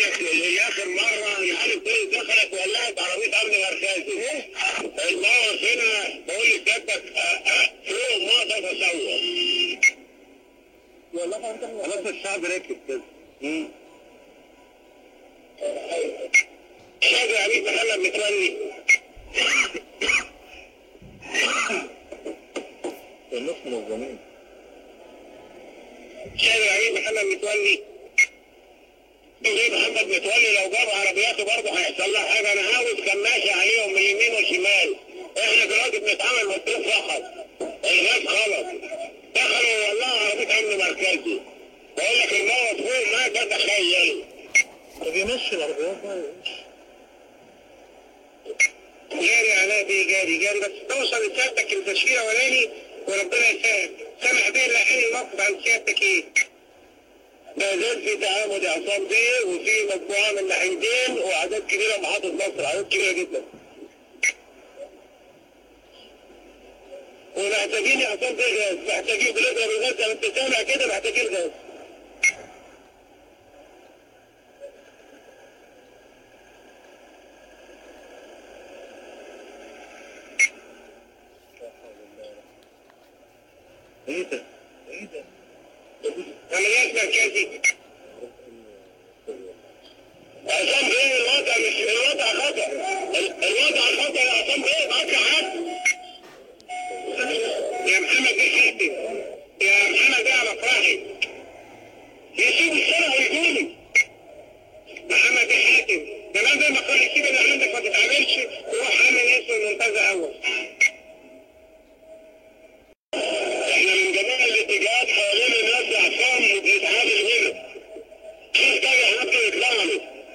سيادتك اللي اخر مره مش عارف ايه دخلت ولعت عربيه امن مركزي الموقف هنا بقول لسيادتك آه، آه، فوق ما اقدر اتصور والله انت خلاص الشعب راكب كده شادي عليك محمد متولي الناس منظمين شادي عليك محمد متولي زي محمد متولي لو جاب عربياته برضه هيحصل لها حاجه انا عاوز كماشي عليهم من اليمين والشمال احنا دلوقتي بنتعامل مطلوب فقط الغاز غلط دخلوا والله عربيه امن مركزي بقول لك الموت فوق ما تتخيل طب يمشي العربيات بقى جاري على دي جاري جاري بس توصل لسيادتك التشكيل الاولاني وربنا يسهل سامع بيه لحين الموقف عن سيادتك ايه؟ ما زال في تعامد اعصاب بيه وفي مجموعه من ناحيتين واعداد كبيره محافظ مصر اعداد كبيره جدا. ومحتاجين اعصاب بيه غاز محتاجين بنضرب الغاز زي ما انت سامع كده محتاجين غاز. ايه ده؟ ايه ده؟ عمليات مركزي عصام بيه الوضع مش الوضع خطر ال- الوضع خطر يا عصام بيه معاك حد يا محمد بيه حاتم يا محمد بيه على فرحي يسيبوا السنة ويجوني محمد بيه حاتم كمان زي ما قال يسيب اللي عندك ما تتعاملش وروح عامل اسم المنتزه اول